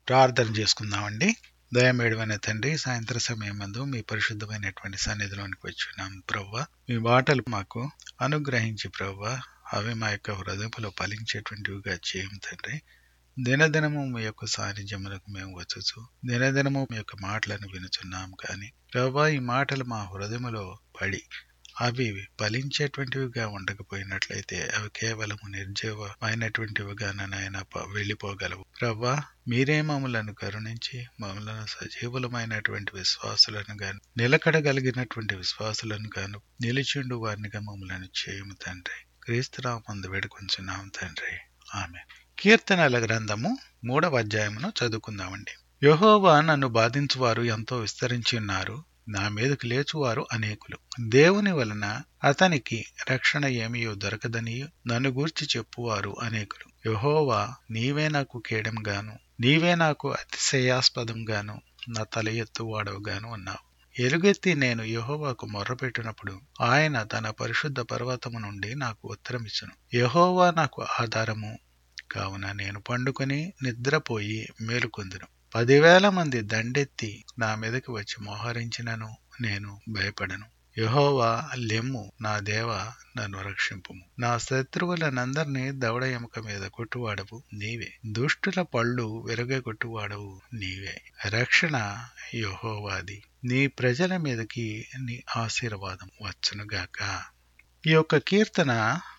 ప్రార్థన చేసుకుందామండి దయమేడమైన తండ్రి సాయంత్ర సమయం మందు మీ పరిశుద్ధమైనటువంటి సన్నిధిలోనికి వచ్చున్నాం ప్రవ్వ మీ మాటలు మాకు అనుగ్రహించి ప్రవ్వ అవి మా యొక్క హృదయంలో ఫలించేటువంటివిగా చేయం తండ్రి దినదినము మీ యొక్క సాన్నిధ్యములకు మేము వచ్చుచు దినదినము మీ యొక్క మాటలను వినుచున్నాం కానీ ప్రభా ఈ మాటలు మా హృదయములో పడి అవి ఫలించేటువంటివిగా ఉండకపోయినట్లయితే అవి కేవలము నిర్జీవమైనటువంటివిగా నాయన వెళ్ళిపోగలవు ప్రభా మీరే మమ్మలను కరుణించి మమ్మలను సజీవులమైనటువంటి విశ్వాసులను గాను నిలకడగలిగినటువంటి విశ్వాసులను గాను నిలిచిండు వారినిగా మమ్మలను చేయము తండ్రి క్రీస్తురామందు వేడుకొంచున్నాం తండ్రి ఆమె కీర్తనల గ్రంథము మూడవ అధ్యాయమును చదువుకుందామండి యహోవా నన్ను బాధించువారు ఎంతో విస్తరించి ఉన్నారు నా మీదకు లేచువారు అనేకులు దేవుని వలన అతనికి రక్షణ ఏమియో దొరకదని నన్ను గూర్చి చెప్పువారు అనేకులు యహోవా నీవే నాకు కేడంగాను నీవే నాకు అతిశయాస్పదంగాను నా తల ఎత్తువాడవుగాను అన్నావు ఎలుగెత్తి నేను యహోవాకు మొర్రపెట్టినప్పుడు ఆయన తన పరిశుద్ధ పర్వతము నుండి నాకు ఉత్తరమిచ్చును యహోవా నాకు ఆధారము కావున నేను పండుకొని నిద్రపోయి మేలుకొందును పదివేల మంది దండెత్తి నా మీదకి వచ్చి మోహరించినను నేను భయపడను యహోవా లెమ్ము నా దేవ నన్ను రక్షింపుము నా శత్రువులనందరినీ దవడ ఎముక మీద కొట్టువాడవు నీవే దుష్టుల పళ్ళు విరగొట్టువాడవు నీవే రక్షణ యహోవాది నీ ప్రజల మీదకి నీ ఆశీర్వాదం వచ్చునుగాక ఈ యొక్క కీర్తన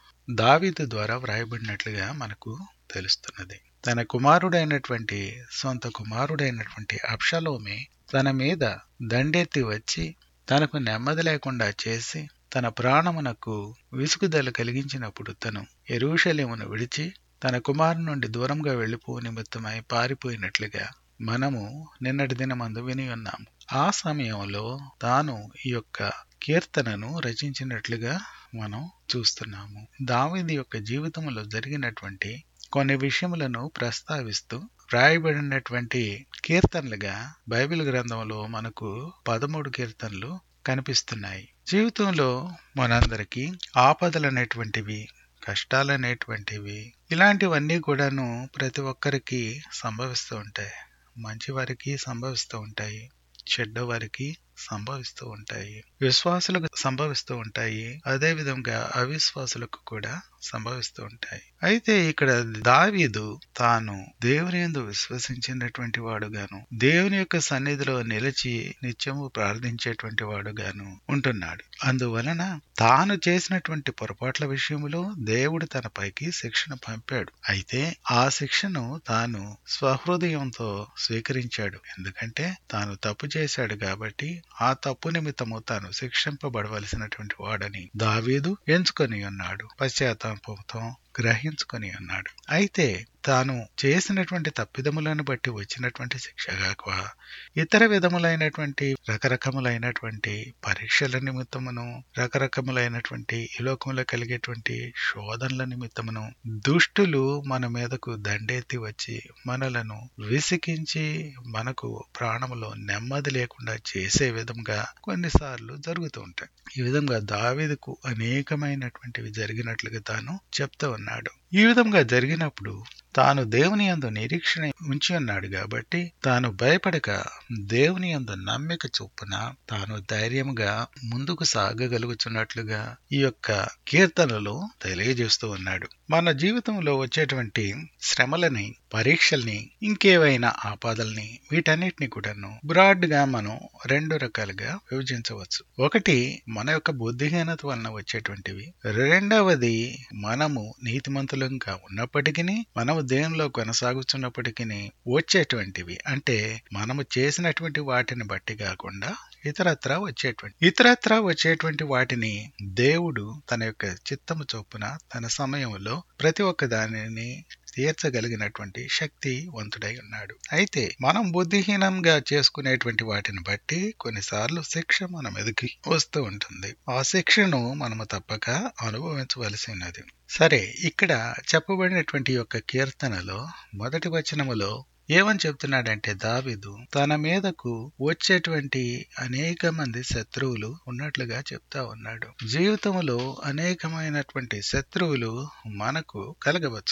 దావీదు ద్వారా వ్రాయబడినట్లుగా మనకు తెలుస్తున్నది తన కుమారుడైనటువంటి సొంత కుమారుడైనటువంటి అప్షలోమి తన మీద దండెత్తి వచ్చి తనకు నెమ్మది లేకుండా చేసి తన ప్రాణమునకు విసుగుదల కలిగించినప్పుడు తను ఎరుషలేమును విడిచి తన కుమారు నుండి దూరంగా వెళ్లిపో నిమిత్తమై పారిపోయినట్లుగా మనము నిన్నటి దినమందు విని ఉన్నాము ఆ సమయంలో తాను ఈ యొక్క కీర్తనను రచించినట్లుగా మనం చూస్తున్నాము దావిది యొక్క జీవితంలో జరిగినటువంటి కొన్ని విషయములను ప్రస్తావిస్తూ వ్రాయబడినటువంటి కీర్తనలుగా బైబిల్ గ్రంథంలో మనకు పదమూడు కీర్తనలు కనిపిస్తున్నాయి జీవితంలో మనందరికీ ఆపదలనేటువంటివి కష్టాలనేటువంటివి ఇలాంటివన్నీ కూడాను ప్రతి ఒక్కరికి సంభవిస్తూ ఉంటాయి మంచి వారికి సంభవిస్తూ ఉంటాయి చెడ్డ వారికి సంభవిస్తూ ఉంటాయి విశ్వాసులకు సంభవిస్తూ ఉంటాయి అదే విధంగా అవిశ్వాసులకు కూడా సంభవిస్తూ ఉంటాయి అయితే ఇక్కడ దావీదు తాను దేవుని ఎందు విశ్వసించినటువంటి వాడుగాను దేవుని యొక్క సన్నిధిలో నిలిచి నిత్యము ప్రార్థించేటువంటి వాడుగాను ఉంటున్నాడు అందువలన తాను చేసినటువంటి పొరపాట్ల విషయంలో దేవుడు తనపైకి శిక్షణ పంపాడు అయితే ఆ శిక్షను తాను స్వహృదయంతో స్వీకరించాడు ఎందుకంటే తాను తప్పు చేశాడు కాబట్టి ఆ తప్పు నిమిత్తము తాను శిక్షింపబడవలసినటువంటి వాడని దావీదు ఎంచుకొని ఉన్నాడు పశ్చాత్తాపంతో గ్రహించుకొని ఉన్నాడు అయితే తాను చేసినటువంటి తప్పిదములను బట్టి వచ్చినటువంటి శిక్ష కాక ఇతర విధములైనటువంటి రకరకములైనటువంటి పరీక్షల నిమిత్తమును రకరకములైనటువంటి ఈ లోకంలో కలిగేటువంటి శోధనల నిమిత్తమును దుష్టులు మన మీదకు దండెత్తి వచ్చి మనలను విసికించి మనకు ప్రాణములో నెమ్మది లేకుండా చేసే విధంగా కొన్నిసార్లు జరుగుతూ ఉంటాయి ఈ విధంగా దావీదుకు అనేకమైనటువంటివి జరిగినట్లుగా తాను చెప్తూ ఉన్నాడు ఈ విధంగా జరిగినప్పుడు తాను దేవుని యందు నిరీక్షణ ఉంచి ఉన్నాడు కాబట్టి తాను భయపడక దేవుని యందు నమ్మిక చొప్పున తాను ధైర్యంగా ముందుకు సాగగలుగుతున్నట్లుగా ఈ యొక్క కీర్తనలో తెలియజేస్తూ ఉన్నాడు మన జీవితంలో వచ్చేటువంటి శ్రమలని పరీక్షల్ని ఇంకేవైనా ఆపాదల్ని వీటన్నిటిని కూడాను బ్రాడ్ గా మనం రెండు రకాలుగా విభజించవచ్చు ఒకటి మన యొక్క బుద్ధిహీనత వలన వచ్చేటువంటివి రెండవది మనము నీతిమంతులంగా ఉన్నప్పటికీ మనము దేవునిలో కొనసాగుతున్నప్పటికీ వచ్చేటువంటివి అంటే మనము చేసినటువంటి వాటిని బట్టి కాకుండా ఇతరత్రా వచ్చేటువంటి ఇతరత్రా వచ్చేటువంటి వాటిని దేవుడు తన యొక్క చిత్తము చొప్పున తన సమయంలో ప్రతి ఒక్క దానిని తీర్చగలిగినటువంటి శక్తి వంతుడై ఉన్నాడు అయితే మనం బుద్ధిహీనంగా చేసుకునేటువంటి వాటిని బట్టి కొన్నిసార్లు శిక్ష మన మీదకి వస్తూ ఉంటుంది ఆ శిక్షను మనము తప్పక అనుభవించవలసి ఉన్నది సరే ఇక్కడ చెప్పబడినటువంటి యొక్క కీర్తనలో మొదటి వచనములో ఏమని చెప్తున్నాడంటే దావిదు తన మీదకు వచ్చేటువంటి అనేక మంది శత్రువులు ఉన్నట్లుగా చెప్తా ఉన్నాడు జీవితంలో అనేకమైనటువంటి శత్రువులు మనకు కలగవచ్చు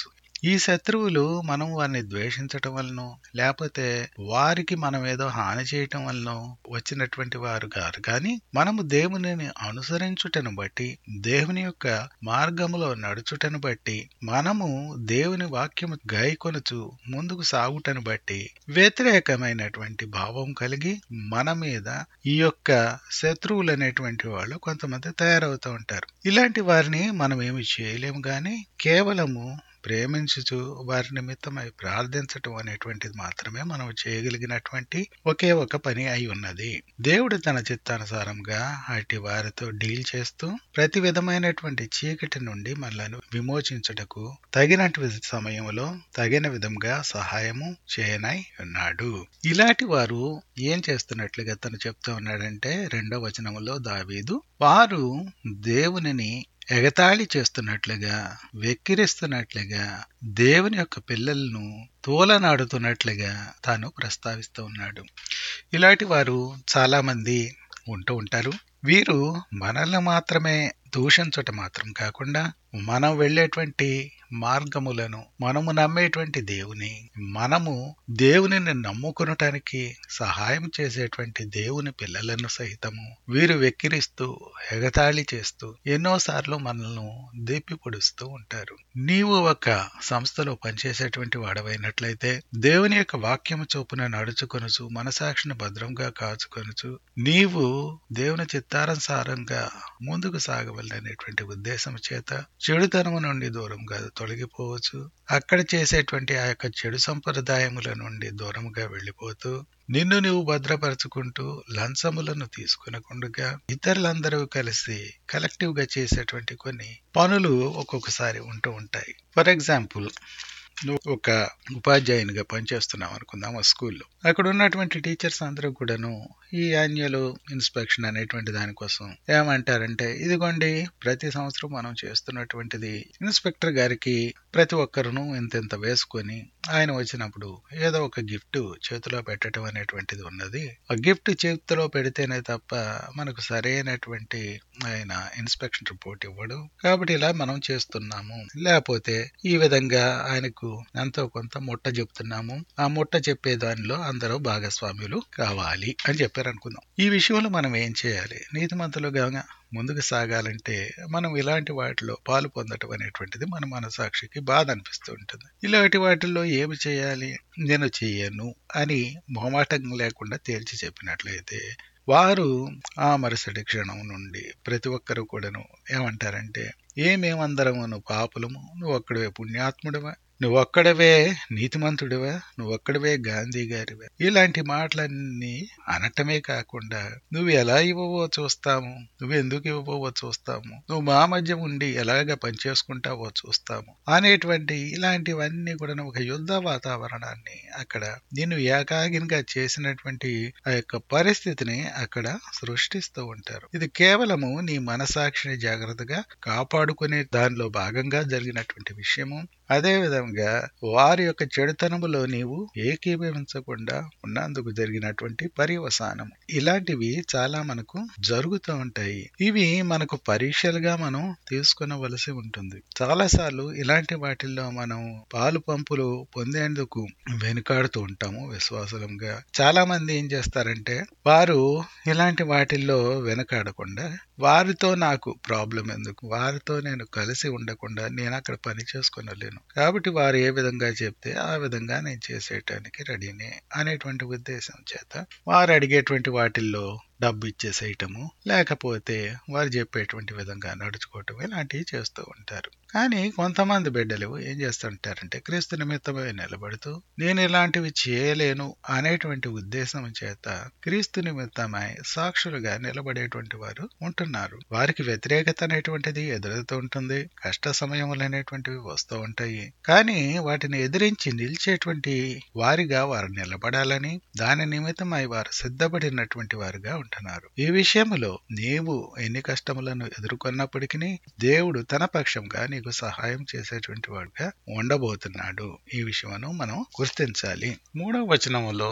ఈ శత్రువులు మనం వారిని ద్వేషించటం వలన లేకపోతే వారికి మనం ఏదో హాని చేయటం వలన వచ్చినటువంటి వారు గారు కానీ మనము దేవునిని అనుసరించుటను బట్టి దేవుని యొక్క మార్గములో నడుచుటను బట్టి మనము దేవుని వాక్యము గాయకొనుచు ముందుకు సాగుటను బట్టి వ్యతిరేకమైనటువంటి భావం కలిగి మన మీద ఈ యొక్క శత్రువులు అనేటువంటి వాళ్ళు కొంతమంది తయారవుతూ ఉంటారు ఇలాంటి వారిని మనం ఏమి చేయలేము గాని కేవలము ప్రేమించుచు వారి నిమిత్తమై ప్రార్థించటం అనేటువంటిది మాత్రమే మనం చేయగలిగినటువంటి ఒకే ఒక పని అయి ఉన్నది దేవుడు తన చిత్తానుసారంగా అటు వారితో డీల్ చేస్తూ ప్రతి విధమైనటువంటి చీకటి నుండి మనలను విమోచించుటకు తగినటువంటి సమయంలో తగిన విధంగా సహాయము చేయనై ఉన్నాడు ఇలాంటి వారు ఏం చేస్తున్నట్లుగా తను చెప్తూ ఉన్నాడంటే రెండో వచనములో దావీదు వారు దేవునిని ఎగతాళి చేస్తున్నట్లుగా వెక్కిరిస్తున్నట్లుగా దేవుని యొక్క పిల్లలను తోలనాడుతున్నట్లుగా తాను ప్రస్తావిస్తూ ఉన్నాడు ఇలాంటి వారు చాలా మంది ఉంటూ ఉంటారు వీరు మనల్ని మాత్రమే దూషించటం మాత్రం కాకుండా మనం వెళ్ళేటువంటి మార్గములను మనము నమ్మేటువంటి దేవుని మనము దేవునిని నమ్ముకునటానికి సహాయం చేసేటువంటి దేవుని పిల్లలను సహితము వీరు వెక్కిరిస్తూ ఎగతాళి చేస్తూ ఎన్నోసార్లు మనల్ని దెప్పి పొడుస్తూ ఉంటారు నీవు ఒక సంస్థలో పనిచేసేటువంటి వాడవైనట్లయితే దేవుని యొక్క వాక్యము చొప్పున నడుచుకొనుచు మనసాక్షిని భద్రంగా కాచుకొనుచు నీవు దేవుని చిత్తానుసారంగా ముందుకు సాగవలననేటువంటి ఉద్దేశం చేత చెడుతనము నుండి దూరంగా తొలగిపోవచ్చు అక్కడ చేసేటువంటి ఆ యొక్క చెడు సంప్రదాయముల నుండి దూరంగా వెళ్ళిపోతూ నిన్ను నువ్వు భద్రపరచుకుంటూ లంచములను తీసుకునకుండా ఇతరులందరూ కలిసి కలెక్టివ్ గా చేసేటువంటి కొన్ని పనులు ఒక్కొక్కసారి ఉంటూ ఉంటాయి ఫర్ ఎగ్జాంపుల్ నువ్వు ఒక ఉపాధ్యాయునిగా పనిచేస్తున్నావు అనుకుందాం ఆ స్కూల్లో అక్కడ ఉన్నటువంటి టీచర్స్ అందరూ కూడాను ఈ యాన్యువల్ ఇన్స్పెక్షన్ అనేటువంటి దానికోసం ఏమంటారంటే ఇదిగోండి ప్రతి సంవత్సరం మనం చేస్తున్నటువంటిది ఇన్స్పెక్టర్ గారికి ప్రతి ఒక్కరును ఇంతెంత వేసుకొని ఆయన వచ్చినప్పుడు ఏదో ఒక గిఫ్ట్ చేతిలో పెట్టడం అనేటువంటిది ఉన్నది ఆ గిఫ్ట్ చేతిలో పెడితేనే తప్ప మనకు సరైనటువంటి ఆయన ఇన్స్పెక్షన్ రిపోర్ట్ ఇవ్వడు కాబట్టి ఇలా మనం చేస్తున్నాము లేకపోతే ఈ విధంగా ఆయనకు ఎంతో కొంత ముట్ట చెప్తున్నాము ఆ ముట్ట చెప్పే దానిలో అందరూ భాగస్వాములు కావాలి అని చెప్పారు అనుకుందాం ఈ విషయంలో మనం ఏం చేయాలి నీతిమంతులుగా ముందుకు సాగాలంటే మనం ఇలాంటి వాటిలో పాలు పొందటం అనేటువంటిది మన మనసాక్షికి బాధ అనిపిస్తూ ఉంటుంది ఇలాంటి వాటిల్లో ఏమి చేయాలి నేను చెయ్యను అని మొహమాటం లేకుండా తేల్చి చెప్పినట్లయితే వారు ఆ మరుసటి క్షణం నుండి ప్రతి ఒక్కరు కూడాను ఏమంటారంటే ఏమేమందరము నువ్వు పాపులము నువ్వు ఒక్కడవే పుణ్యాత్ముడివా నువ్వు ఒక్కడవే నీతిమంతుడివా నువ్వు ఒక్కడవే గాంధీ గారివా ఇలాంటి మాటలన్నీ అనటమే కాకుండా నువ్వు ఎలా ఇవ్వవో చూస్తాము నువ్వు ఎందుకు ఇవ్వవో చూస్తాము నువ్వు మా మధ్య ఉండి ఎలాగ పనిచేసుకుంటావో చూస్తాము అనేటువంటి ఇలాంటివన్నీ కూడా ఒక యుద్ధ వాతావరణాన్ని అక్కడ నిన్ను ఏకాగినిగా చేసినటువంటి ఆ యొక్క పరిస్థితిని అక్కడ సృష్టిస్తూ ఉంటారు ఇది కేవలము నీ మనసాక్షిని జాగ్రత్తగా కాపాడుకునే దానిలో భాగంగా జరిగినటువంటి విషయము అదే విధంగా వారి యొక్క చెడుతనములో నీవు ఏకీభవించకుండా ఉన్నందుకు జరిగినటువంటి పర్యవసానం ఇలాంటివి చాలా మనకు జరుగుతూ ఉంటాయి ఇవి మనకు పరీక్షలుగా మనం తీసుకునవలసి ఉంటుంది చాలా సార్లు ఇలాంటి వాటిల్లో మనం పాలు పంపులు పొందేందుకు వెనుకాడుతూ ఉంటాము విశ్వాసంగా చాలా మంది ఏం చేస్తారంటే వారు ఇలాంటి వాటిల్లో వెనకాడకుండా వారితో నాకు ప్రాబ్లం ఎందుకు వారితో నేను కలిసి ఉండకుండా నేను అక్కడ పని చేసుకునలేను కాబట్టి వారు ఏ విధంగా చెప్తే ఆ విధంగా నేను చేసేయటానికి రెడీనే అనేటువంటి ఉద్దేశం చేత వారు అడిగేటువంటి వాటిల్లో డబ్బు ఇచ్చేసేయటము లేకపోతే వారు చెప్పేటువంటి విధంగా నడుచుకోవటం ఇలాంటివి చేస్తూ ఉంటారు కానీ కొంతమంది బిడ్డలు ఏం చేస్తుంటారంటే క్రీస్తు నిమిత్తమే నిలబడుతూ నేను ఇలాంటివి చేయలేను అనేటువంటి ఉద్దేశం చేత క్రీస్తు నిమిత్తమై సాక్షులుగా నిలబడేటువంటి వారు ఉంటున్నారు వారికి వ్యతిరేకత అనేటువంటిది ఎదురుతూ ఉంటుంది కష్ట సమయములు అనేటువంటివి వస్తూ ఉంటాయి కానీ వాటిని ఎదిరించి నిలిచేటువంటి వారిగా వారు నిలబడాలని దాని నిమిత్తమై వారు సిద్ధపడినటువంటి వారుగా ఉంటున్నారు ఈ విషయంలో నీవు ఎన్ని కష్టములను ఎదుర్కొన్నప్పటికీ దేవుడు తన పక్షంగా నీకు సహాయం చేసేటువంటి వాడుగా ఉండబోతున్నాడు ఈ విషయమును మనం గుర్తించాలి మూడవ వచనములో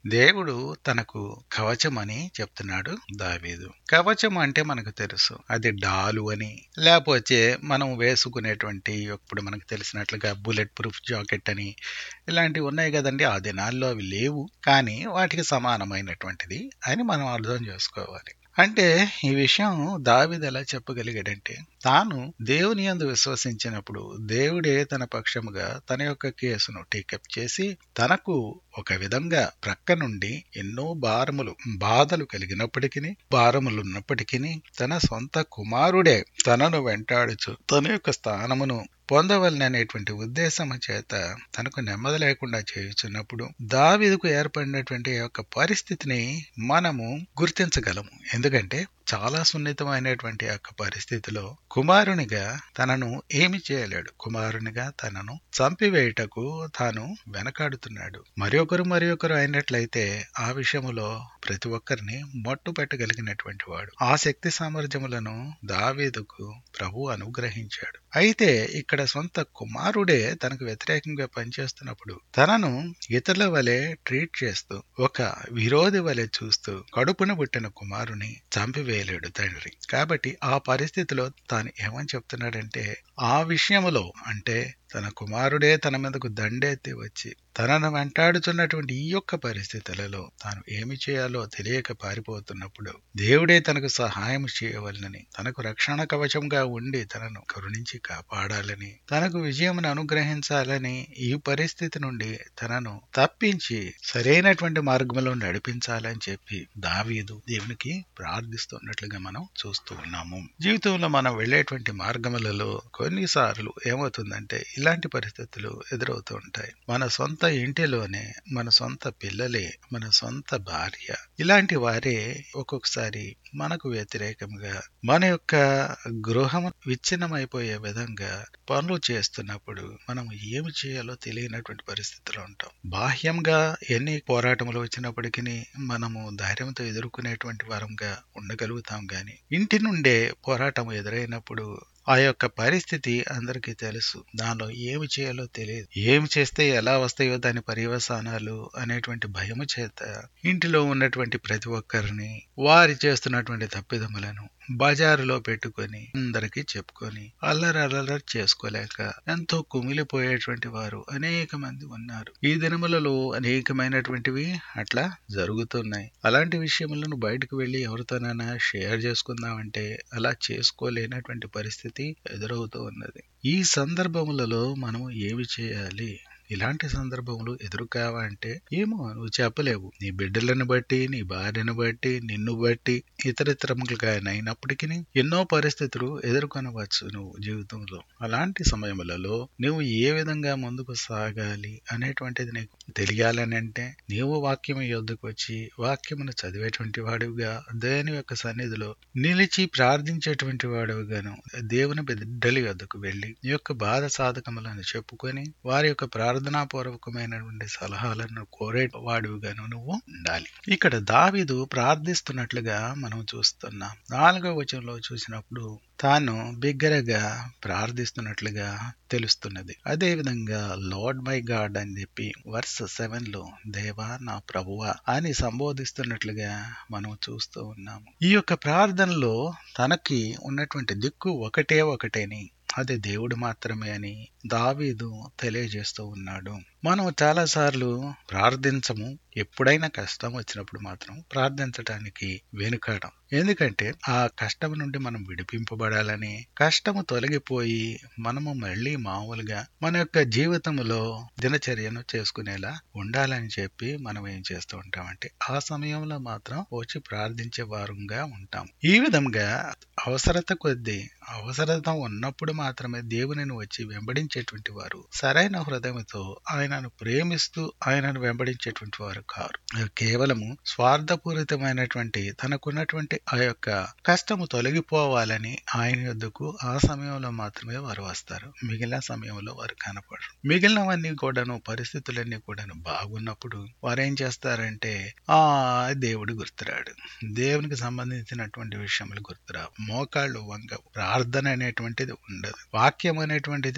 దేవుడు తనకు కవచం అని చెప్తున్నాడు దావీదు కవచం అంటే మనకు తెలుసు అది డాలు అని లేకపోతే మనం వేసుకునేటువంటి ఇప్పుడు మనకు తెలిసినట్లుగా బుల్లెట్ ప్రూఫ్ జాకెట్ అని ఇలాంటివి ఉన్నాయి కదండి ఆ దినాల్లో అవి లేవు కానీ వాటికి సమానమైనటువంటిది అని మనం అర్థం చేసుకోవాలి అంటే ఈ విషయం దావిది ఎలా చెప్పగలిగాడంటే తాను దేవుని యందు విశ్వసించినప్పుడు దేవుడే తన పక్షముగా తన యొక్క కేసును టేకప్ చేసి తనకు ఒక విధంగా ప్రక్క నుండి ఎన్నో భారములు బాధలు కలిగినప్పటికీ భారములు ఉన్నప్పటికీ తన సొంత కుమారుడే తనను వెంటాడుచు తన యొక్క స్థానమును పొందవలననేటువంటి ఉద్దేశము చేత తనకు నెమ్మది లేకుండా చేయుచున్నప్పుడు దావీదుకు ఏర్పడినటువంటి యొక్క పరిస్థితిని మనము గుర్తించగలము ఎందుకంటే చాలా సున్నితమైనటువంటి యొక్క పరిస్థితిలో కుమారునిగా తనను ఏమి చేయలేడు కుమారునిగా తనను చంపివేయుటకు తాను వెనకాడుతున్నాడు మరి ఒకరు మరి ఒకరు అయినట్లయితే ఆ విషయములో ప్రతి ఒక్కరిని మట్టు పెట్టగలిగినటువంటి వాడు ఆ శక్తి సామర్థ్యములను దావీదుకు ప్రభు అనుగ్రహించాడు అయితే ఇక్కడ సొంత కుమారుడే తనకు వ్యతిరేకంగా పనిచేస్తున్నప్పుడు తనను ఇతరుల వలె ట్రీట్ చేస్తూ ఒక విరోధి వలె చూస్తూ కడుపున పుట్టిన కుమారుని చంపివేయలేడు తండ్రి కాబట్టి ఆ పరిస్థితిలో తాను ఏమని చెప్తున్నాడంటే ఆ విషయములో అంటే తన కుమారుడే తన మీదకు దండెత్తి వచ్చి తనను వెంటాడుతున్నటువంటి ఈ యొక్క పరిస్థితులలో తాను ఏమి చేయాలో తెలియక పారిపోతున్నప్పుడు దేవుడే తనకు సహాయం చేయవలనని తనకు రక్షణ కవచంగా ఉండి తనను కరుణించి కాపాడాలని తనకు విజయమును అనుగ్రహించాలని ఈ పరిస్థితి నుండి తనను తప్పించి సరైనటువంటి మార్గంలో నడిపించాలని చెప్పి దావీదు దేవునికి ప్రార్థిస్తున్నట్లుగా మనం చూస్తూ ఉన్నాము జీవితంలో మనం వెళ్ళేటువంటి మార్గములలో కొన్నిసార్లు ఏమవుతుందంటే ఇలాంటి పరిస్థితులు ఎదురవుతూ ఉంటాయి మన సొంత ఇంటిలోనే మన సొంత పిల్లలే మన సొంత భార్య ఇలాంటి వారే ఒక్కొక్కసారి మనకు వ్యతిరేకంగా మన యొక్క గృహం విచ్ఛిన్నమైపోయే విధంగా పనులు చేస్తున్నప్పుడు మనం ఏమి చేయాలో తెలియనటువంటి పరిస్థితిలో ఉంటాం బాహ్యంగా ఎన్ని పోరాటములు వచ్చినప్పటికీ మనము ధైర్యంతో ఎదుర్కొనేటువంటి వారంగా ఉండగలుగుతాం గాని ఇంటి నుండే పోరాటం ఎదురైనప్పుడు ఆ యొక్క పరిస్థితి అందరికీ తెలుసు దానిలో ఏమి చేయాలో తెలియదు ఏమి చేస్తే ఎలా వస్తాయో దాని పర్యవసానాలు అనేటువంటి భయము చేత ఇంటిలో ఉన్నటువంటి ప్రతి ఒక్కరిని వారి చేస్తున్నటువంటి తప్పిదములను బజారులో పెట్టుకొని అందరికీ చెప్పుకొని అల్లరి అల్లరి చేసుకోలేక ఎంతో కుమిలిపోయేటువంటి వారు అనేక మంది ఉన్నారు ఈ దినములలో అనేకమైనటువంటివి అట్లా జరుగుతున్నాయి అలాంటి విషయములను బయటకు వెళ్లి ఎవరితోనైనా షేర్ చేసుకుందామంటే అలా చేసుకోలేనటువంటి పరిస్థితి ఎదురవుతూ ఉన్నది ఈ సందర్భములలో మనం ఏమి చేయాలి ఇలాంటి సందర్భములు ఎదురు కావంటే ఏమో నువ్వు చెప్పలేవు నీ బిడ్డలను బట్టి నీ భార్యను బట్టి నిన్ను బట్టి ఇతరితరములుగా అయినప్పటికీ ఎన్నో పరిస్థితులు ఎదుర్కొనవచ్చు నువ్వు జీవితంలో అలాంటి సమయములలో నువ్వు ఏ విధంగా ముందుకు సాగాలి అనేటువంటిది నీకు తెలియాలని అంటే నీవు వాక్యం యొద్దకు వచ్చి వాక్యమును చదివేటువంటి వాడివిగా దేవుని యొక్క సన్నిధిలో నిలిచి ప్రార్థించేటువంటి వాడివిగాను దేవుని బిడ్డల యొద్దకు వెళ్లి నీ యొక్క బాధ సాధకములను చెప్పుకొని వారి యొక్క ప్రార్థనాపూర్వకమైనటువంటి సలహాలను కోరే వాడివిగాను నువ్వు ఉండాలి ఇక్కడ దావీదు ప్రార్థిస్తున్నట్లుగా మనం చూస్తున్నాం నాలుగవ వచనంలో చూసినప్పుడు తాను బిగ్గరగా ప్రార్థిస్తున్నట్లుగా తెలుస్తున్నది అదే విధంగా లార్డ్ మై గాడ్ అని చెప్పి వర్స్ సెవెన్ లో దేవా నా ప్రభువా అని సంబోధిస్తున్నట్లుగా మనం చూస్తూ ఉన్నాము ఈ యొక్క ప్రార్థనలో తనకి ఉన్నటువంటి దిక్కు ఒకటే ఒకటేని అది దేవుడు మాత్రమే అని దావీదు తెలియజేస్తూ ఉన్నాడు మనం చాలాసార్లు ప్రార్థించము ఎప్పుడైనా కష్టం వచ్చినప్పుడు మాత్రం ప్రార్థించడానికి వెనుకాడం ఎందుకంటే ఆ కష్టం నుండి మనం విడిపింపబడాలని కష్టము తొలగిపోయి మనము మళ్ళీ మామూలుగా మన యొక్క జీవితంలో దినచర్యను చేసుకునేలా ఉండాలని చెప్పి మనం ఏం చేస్తూ ఉంటామంటే ఆ సమయంలో మాత్రం వచ్చి ప్రార్థించే వారంగా ఉంటాం ఈ విధంగా అవసరత కొద్దీ అవసరత ఉన్నప్పుడు మాత్రమే దేవునిని వచ్చి వెంబడించేటువంటి వారు సరైన హృదయంతో ఆయనను ప్రేమిస్తూ ఆయనను వెంబడించేటువంటి వారు కారు కేవలము స్వార్థపూరితమైనటువంటి తనకున్నటువంటి ఆ యొక్క కష్టము తొలగిపోవాలని ఆయన యొద్దకు ఆ సమయంలో మాత్రమే వారు వస్తారు మిగిలిన సమయంలో వారు కనపడరు మిగిలినవన్నీ కూడాను పరిస్థితులన్నీ కూడాను బాగున్నప్పుడు వారు ఏం చేస్తారంటే ఆ దేవుడు గుర్తురాడు దేవునికి సంబంధించినటువంటి విషయములు గుర్తురావు మోకాళ్ళు వంగ ప్రార్థన అనేటువంటిది ఉండదు వాక్యం అనేటువంటిది చదవ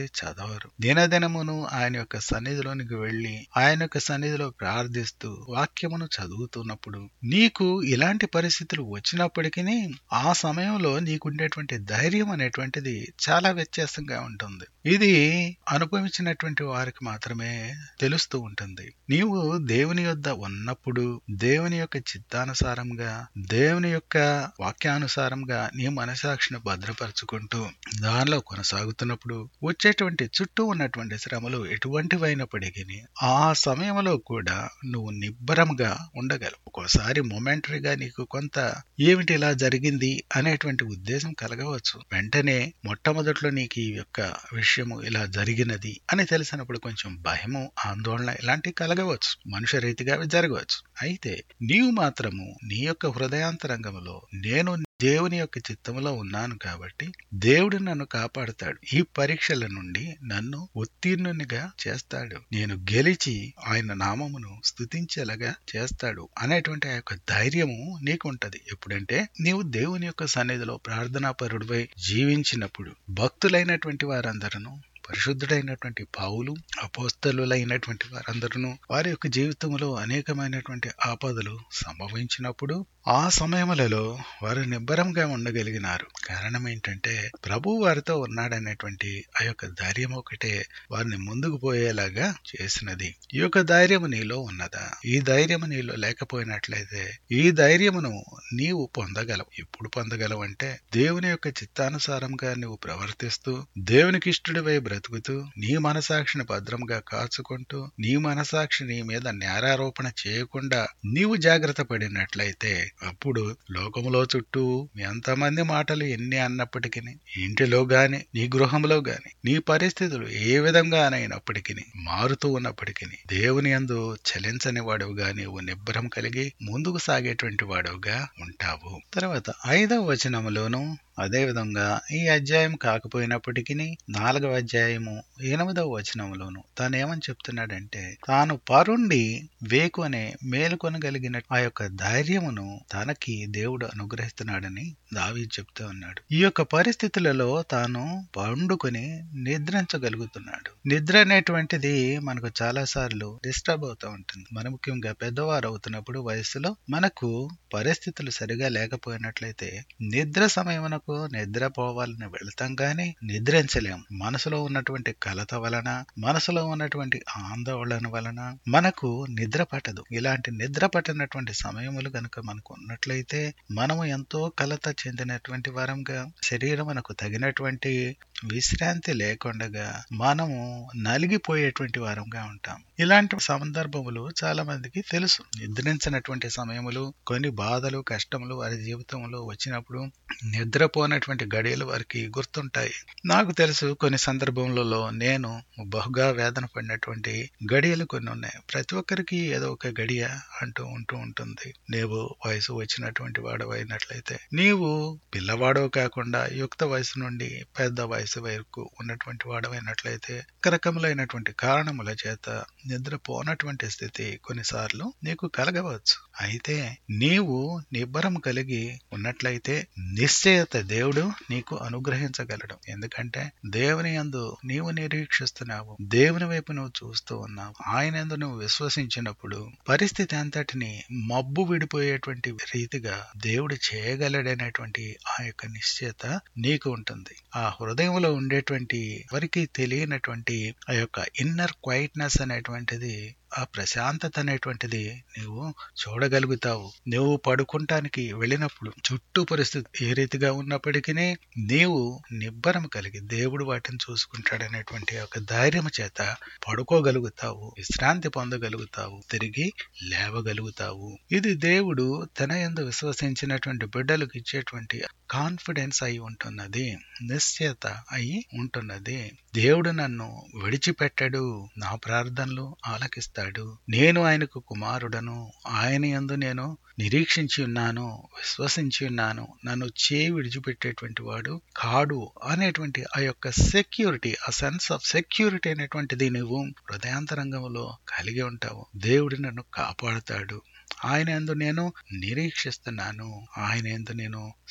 వారు దినదినమును ఆయన యొక్క సన్నిధిలోనికి వెళ్లి ఆయన యొక్క సన్నిధిలో ప్రార్థిస్తూ వాక్యమును చదువుతున్నప్పుడు నీకు ఇలాంటి పరిస్థితులు వచ్చినప్పటికీ ఆ సమయంలో నీకుండేటువంటి ధైర్యం అనేటువంటిది చాలా వ్యత్యాసంగా ఉంటుంది ఇది అనుభవించినటువంటి వారికి మాత్రమే తెలుస్తూ ఉంటుంది నీవు దేవుని యొద్ద ఉన్నప్పుడు దేవుని యొక్క చిత్తానుసారంగా దేవుని యొక్క వాక్యానుసారంగా నీ మనసాక్షిని భద్రపరుచుకుంటూ దానిలో కొనసాగుతున్నప్పుడు వచ్చేటువంటి చుట్టూ ఉన్నటువంటి శ్రమలు ఎటువంటివైనప్పటికీ ఆ సమయంలో కూడా నువ్వు నిబ్బరంగా ఉండగలవు ఒక్కోసారి మొమెంటరీగా నీకు కొంత ఏమిటి ఇలా జరిగింది అనేటువంటి ఉద్దేశం కలగవచ్చు వెంటనే మొట్టమొదట్లో నీకు ఈ యొక్క విషయము ఇలా జరిగినది అని తెలిసినప్పుడు కొంచెం భయము ఆందోళన ఇలాంటివి కలగవచ్చు మనుష్య రీతిగా అవి జరగవచ్చు అయితే నీవు మాత్రము నీ యొక్క హృదయాంతరంగంలో నేను దేవుని యొక్క చిత్తములో ఉన్నాను కాబట్టి దేవుడు నన్ను కాపాడుతాడు ఈ పరీక్షల నుండి నన్ను ఉత్తీర్ణునిగా చేస్తాడు నేను గెలిచి ఆయన నామమును స్థుతించేలాగా చేస్తాడు అనేటువంటి ఆ యొక్క ధైర్యము నీకుంటది ఎప్పుడంటే నీవు దేవుని యొక్క సన్నిధిలో ప్రార్థనాపరుడిపై జీవించినప్పుడు భక్తులైనటువంటి వారందరూ పరిశుద్ధుడైనటువంటి పావులు అపోస్తలులైనటువంటి వారందరూ వారి యొక్క జీవితంలో అనేకమైనటువంటి ఆపదలు సంభవించినప్పుడు ఆ సమయములలో వారు నిబ్బరంగా ఉండగలిగినారు కారణం ఏంటంటే ప్రభు వారితో ఉన్నాడనేటువంటి ఆ యొక్క ధైర్యం ఒకటే వారిని ముందుకు పోయేలాగా చేసినది ఈ యొక్క ధైర్యము నీలో ఉన్నదా ఈ ధైర్యము నీలో లేకపోయినట్లయితే ఈ ధైర్యమును నీవు పొందగలవు ఎప్పుడు పొందగలవు అంటే దేవుని యొక్క చిత్తానుసారంగా నువ్వు ప్రవర్తిస్తూ దేవునికి ఇష్టడివై బ్రతుకుతూ నీ మనసాక్షిని భద్రంగా కాచుకుంటూ నీ మనసాక్షి నీ మీద నేరారోపణ చేయకుండా నీవు జాగ్రత్త పడినట్లయితే అప్పుడు లోకములో చుట్టూ ఎంతమంది మాటలు ఎన్ని అన్నప్పటికీ ఇంటిలో గాని నీ గృహంలో గాని నీ పరిస్థితులు ఏ విధంగానైనప్పటికీ మారుతూ ఉన్నప్పటికీ దేవుని అందు చలించని వాడుగా నీవు నిబ్బరం కలిగి ముందుకు సాగేటువంటి వాడుగా ఉంటావు తర్వాత ఐదవ వచనములోను అదేవిధంగా ఈ అధ్యాయం కాకపోయినప్పటికీ నాలుగవ అధ్యాయము ఎనిమిదవ వచనంలోను తాను ఏమని చెప్తున్నాడంటే తాను పరుండి వేకు అనే మేలుకొనగలిగిన ఆ యొక్క ధైర్యమును తనకి దేవుడు అనుగ్రహిస్తున్నాడని దావి చెప్తూ ఉన్నాడు ఈ యొక్క పరిస్థితులలో తాను పండుకొని నిద్రించగలుగుతున్నాడు నిద్ర అనేటువంటిది మనకు చాలా సార్లు డిస్టర్బ్ అవుతూ ఉంటుంది మన ముఖ్యంగా పెద్దవారు అవుతున్నప్పుడు వయసులో మనకు పరిస్థితులు సరిగా లేకపోయినట్లయితే నిద్ర సమయమునకు నిద్రపోవాలని వెళ్తాం గాని నిద్రించలేం మనసులో ఉన్నటువంటి కలత వలన మనసులో ఉన్నటువంటి ఆందోళన వలన మనకు నిద్ర పట్టదు ఇలాంటి నిద్ర పట్టినటువంటి సమయములు గనుక మనకు ఉన్నట్లయితే మనము ఎంతో కలత చెందినటువంటి వారంగా శరీరం మనకు తగినటువంటి విశ్రాంతి లేకుండగా మనము నలిగిపోయేటువంటి వారంగా ఉంటాం ఇలాంటి సందర్భములు చాలా మందికి తెలుసు నిద్రించినటువంటి సమయములు కొన్ని బాధలు కష్టములు వారి జీవితంలో వచ్చినప్పుడు నిద్రపోనటువంటి గడియలు వారికి గుర్తుంటాయి నాకు తెలుసు కొన్ని సందర్భములలో నేను బహుగా వేదన పడినటువంటి గడియలు కొన్ని ఉన్నాయి ప్రతి ఒక్కరికి ఏదో ఒక గడియ అంటూ ఉంటూ ఉంటుంది నీవు వయసు వచ్చినటువంటి వాడు అయినట్లయితే నీవు పిల్లవాడో కాకుండా యుక్త వయసు నుండి పెద్ద వయసు వరకు ఉన్నటువంటి వాడవైనట్లయితే రకరకములైనటువంటి కారణముల చేత నిద్రపోనటువంటి స్థితి కొన్నిసార్లు నీకు కలగవచ్చు అయితే నీవు నిబ్బరం కలిగి ఉన్నట్లయితే నిశ్చయత దేవుడు నీకు అనుగ్రహించగలడు ఎందుకంటే దేవుని యందు నీవు నిరీక్షిస్తున్నావు దేవుని వైపు నువ్వు చూస్తూ ఉన్నావు ఆయన యందు నువ్వు విశ్వసించినప్పుడు పరిస్థితి అంతటిని మబ్బు విడిపోయేటువంటి రీతిగా దేవుడు చేయగలడనేటువంటి ఆ యొక్క నిశ్చయత నీకు ఉంటుంది ఆ హృదయంలో ఉండేటువంటి ఎవరికి తెలియనటువంటి ఆ యొక్క ఇన్నర్ క్వైట్నెస్ అనేటువంటిది ఆ ప్రశాంతత అనేటువంటిది నువ్వు చూడగలుగుతావు నువ్వు పడుకుంటానికి వెళ్ళినప్పుడు చుట్టూ పరిస్థితి ఏ రీతిగా ఉన్నప్పటికీ నీవు నిబ్బరం కలిగి దేవుడు వాటిని చూసుకుంటాడనేటువంటి ఒక ధైర్యం చేత పడుకోగలుగుతావు విశ్రాంతి పొందగలుగుతావు తిరిగి లేవగలుగుతావు ఇది దేవుడు తన ఎందు విశ్వసించినటువంటి బిడ్డలకు ఇచ్చేటువంటి కాన్ఫిడెన్స్ అయి ఉంటున్నది నిశ్చయత అయి ఉంటున్నది దేవుడు నన్ను విడిచిపెట్టడు నా ప్రార్థనలు ఆలకిస్తాడు నేను ఆయనకు కుమారుడను ఆయన యందు నేను నిరీక్షించి ఉన్నాను విశ్వసించి ఉన్నాను నన్ను చేయి విడిచిపెట్టేటువంటి వాడు కాడు అనేటువంటి ఆ యొక్క సెక్యూరిటీ ఆ సెన్స్ ఆఫ్ సెక్యూరిటీ అనేటువంటిది నువ్వు హృదయాంతరంగంలో కలిగి ఉంటావు దేవుడు నన్ను కాపాడుతాడు ఆయన ఎందు నేను నిరీక్షిస్తున్నాను ఆయన ఎందు నేను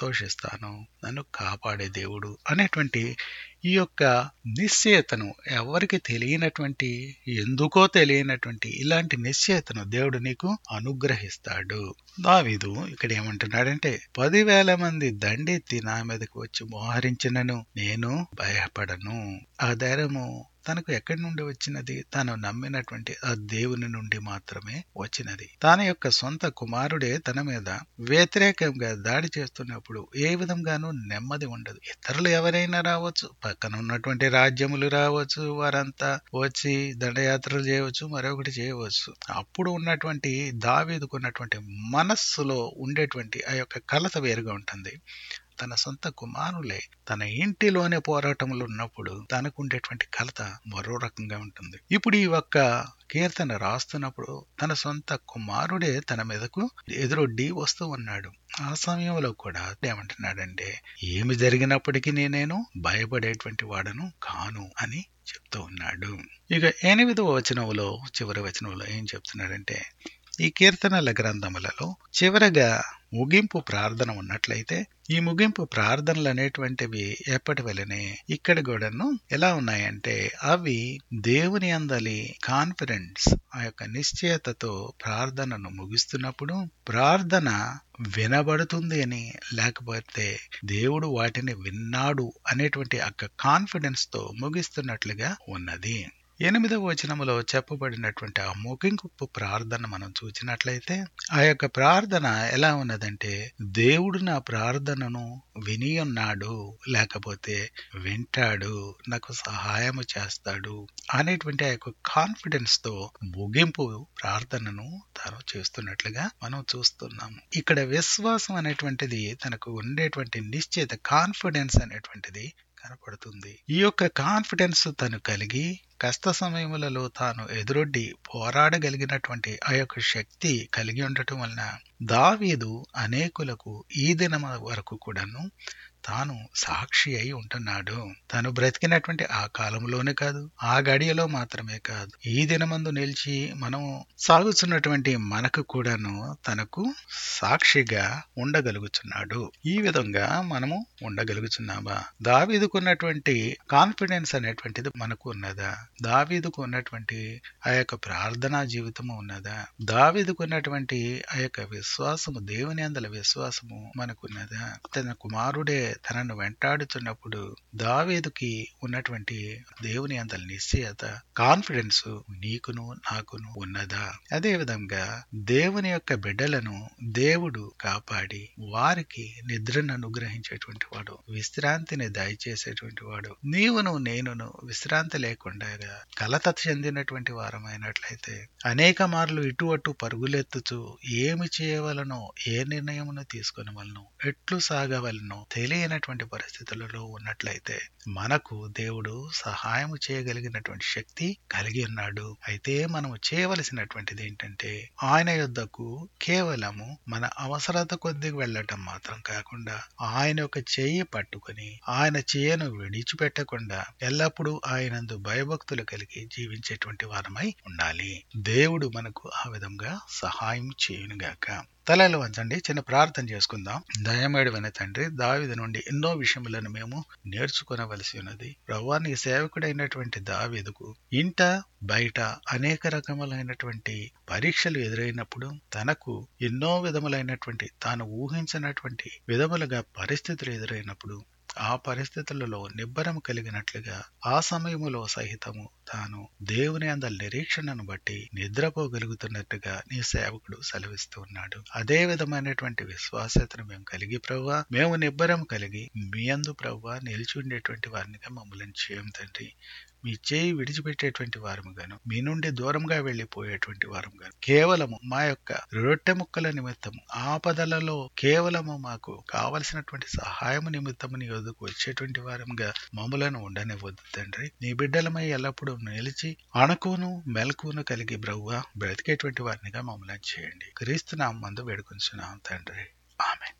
సంతోషిస్తాను నన్ను కాపాడే దేవుడు అనేటువంటి ఈ యొక్క నిశ్చయతను ఎవరికి తెలియనటువంటి ఎందుకో తెలియనటువంటి ఇలాంటి నిశ్చయతను దేవుడు నీకు అనుగ్రహిస్తాడు దావీదు ఇక్కడ ఏమంటున్నాడంటే పదివేల మంది దండెత్తి నా మీదకి వచ్చి మోహరించినను నేను భయపడను ఆ ధైర్యము తనకు ఎక్కడి నుండి వచ్చినది తాను నమ్మినటువంటి ఆ దేవుని నుండి మాత్రమే వచ్చినది తన యొక్క సొంత కుమారుడే తన మీద వ్యతిరేకంగా దాడి చేస్తున్నప్పుడు ఏ విధంగానూ నెమ్మది ఉండదు ఇతరులు ఎవరైనా రావచ్చు పక్కన ఉన్నటువంటి రాజ్యములు రావచ్చు వారంతా వచ్చి దండయాత్రలు చేయవచ్చు మరొకటి చేయవచ్చు అప్పుడు ఉన్నటువంటి దావీదుకున్నటువంటి మనస్సులో ఉండేటువంటి ఆ యొక్క కలత వేరుగా ఉంటుంది తన సొంత కుమారులే తన ఇంటిలోనే పోరాటంలో ఉన్నప్పుడు తనకు ఉండేటువంటి కలత మరో రకంగా ఉంటుంది ఇప్పుడు ఈ ఒక్క కీర్తన రాస్తున్నప్పుడు తన సొంత కుమారుడే తన మీదకు ఎదురొడ్డి వస్తూ ఉన్నాడు ఆ సమయంలో కూడా ఏమంటున్నాడంటే ఏమి జరిగినప్పటికీ నేను భయపడేటువంటి వాడను కాను అని చెప్తూ ఉన్నాడు ఇక ఎనిమిదవ వచనంలో చివరి వచనంలో ఏం చెప్తున్నాడంటే ఈ కీర్తనల గ్రంథములలో చివరగా ముగింపు ప్రార్థన ఉన్నట్లయితే ఈ ముగింపు ప్రార్థనలు అనేటువంటివి ఎప్పటి వలనే ఇక్కడ కూడాను ఎలా ఉన్నాయంటే అవి దేవుని అందలి కాన్ఫిడెన్స్ ఆ యొక్క నిశ్చయతతో ప్రార్థనను ముగిస్తున్నప్పుడు ప్రార్థన వినబడుతుంది అని లేకపోతే దేవుడు వాటిని విన్నాడు అనేటువంటి యొక్క కాన్ఫిడెన్స్ తో ముగిస్తున్నట్లుగా ఉన్నది ఎనిమిదవ వచనములో చెప్పబడినటువంటి ఆ ముగింపు ప్రార్థన మనం చూసినట్లయితే ఆ యొక్క ప్రార్థన ఎలా ఉన్నదంటే దేవుడు నా ప్రార్థనను విని ఉన్నాడు లేకపోతే వింటాడు నాకు సహాయము చేస్తాడు అనేటువంటి ఆ యొక్క కాన్ఫిడెన్స్ తో ముగింపు ప్రార్థనను తాను చేస్తున్నట్లుగా మనం చూస్తున్నాము ఇక్కడ విశ్వాసం అనేటువంటిది తనకు ఉండేటువంటి నిశ్చిత కాన్ఫిడెన్స్ అనేటువంటిది కనపడుతుంది ఈ యొక్క కాన్ఫిడెన్స్ తను కలిగి కష్ట సమయములలో తాను ఎదురొడ్డి పోరాడగలిగినటువంటి ఆ యొక్క శక్తి కలిగి ఉండటం వలన దావీదు అనేకులకు ఈ దినం వరకు కూడాను తాను సాక్షి అయి ఉంటున్నాడు తను బ్రతికినటువంటి ఆ కాలంలోనే కాదు ఆ గడియలో మాత్రమే కాదు ఈ దినమందు నిలిచి మనం సాగుతున్నటువంటి మనకు కూడాను తనకు సాక్షిగా ఉండగలుగుతున్నాడు ఈ విధంగా మనము ఉండగలుగుతున్నామా దావీదుకున్నటువంటి కాన్ఫిడెన్స్ అనేటువంటిది మనకు ఉన్నదా దావీదుకు ఉన్నటువంటి ఆ యొక్క ప్రార్థనా జీవితము ఉన్నదా దావీదుకు ఉన్నటువంటి ఆ యొక్క విశ్వాసము దేవుని అందల విశ్వాసము మనకున్నదా తన కుమారుడే తనను వెంటాడుతున్నప్పుడు దావీదుకి ఉన్నటువంటి దేవుని అందల నిశ్చయత కాన్ఫిడెన్స్ నీకును నాకును ఉన్నదా అదే విధంగా దేవుని యొక్క బిడ్డలను దేవుడు కాపాడి వారికి నిద్రను అనుగ్రహించేటువంటి వాడు విశ్రాంతిని దయచేసేటువంటి వాడు నీవును నేనును విశ్రాంతి లేకుండా కలత చెందినటువంటి వారమైనట్లయితే అనేక మార్లు ఇటు అటు పరుగులెత్తుచు ఏమి చేయవలనో ఏ నిర్ణయమును తీసుకుని వలనో ఎట్లు సాగవలనో తెలియనటువంటి పరిస్థితులలో ఉన్నట్లయితే మనకు దేవుడు సహాయం చేయగలిగినటువంటి శక్తి కలిగి ఉన్నాడు అయితే మనము చేయవలసినటువంటిది ఏంటంటే ఆయన యొద్దకు కేవలము మన అవసరత కొద్దిగా వెళ్ళటం మాత్రం కాకుండా ఆయన యొక్క చెయ్యి పట్టుకుని ఆయన చేయను విడిచిపెట్టకుండా ఎల్లప్పుడూ ఆయనందు భయభక్తులు కలిగి జీవించేటువంటి వారమై ఉండాలి దేవుడు మనకు ఆ విధంగా సహాయం చేయునుగాక తలలు వంచండి చిన్న ప్రార్థన చేసుకుందాం దయమేడువైన తండ్రి దావిది నుండి ఎన్నో విషయములను మేము నేర్చుకునవలసి ఉన్నది ప్రవ్వానికి సేవకుడైనటువంటి దావీదుకు ఇంట బయట అనేక రకములైనటువంటి పరీక్షలు ఎదురైనప్పుడు తనకు ఎన్నో విధములైనటువంటి తాను ఊహించినటువంటి విధములుగా పరిస్థితులు ఎదురైనప్పుడు ఆ పరిస్థితులలో నిబ్బరం కలిగినట్లుగా ఆ సమయములో సహితము తాను దేవుని అందల నిరీక్షణను బట్టి నిద్రపోగలుగుతున్నట్టుగా నీ సేవకుడు సెలవిస్తూ ఉన్నాడు అదే విధమైనటువంటి విశ్వాసతను మేము కలిగి ప్రవ్వా మేము నిబ్బరం కలిగి మీ అందు ప్రవ్వా నిలిచి ఉండేటువంటి వారినిగా మమ్మల్ని చేయం తండ్రి మీ చేయి విడిచిపెట్టేటువంటి వారము గాను మీ నుండి దూరంగా వెళ్లిపోయేటువంటి వారం గాను కేవలము మా యొక్క రొట్టె ముక్కల నిమిత్తము ఆపదలలో కేవలము మాకు కావలసినటువంటి సహాయము నిమిత్తము నీ వద్దకు వచ్చేటువంటి వారంగా మమ్మలను ఉండనివ్వద్దు తండ్రి నీ బిడ్డలమై ఎల్లప్పుడూ నిలిచి అణకును మెలకును కలిగి బ్రవ్వ బ్రతికేటువంటి వారినిగా మమ్మల్ని చేయండి క్రీస్తు నామందు వేడుకొంచున్నాం తండ్రి ఆమె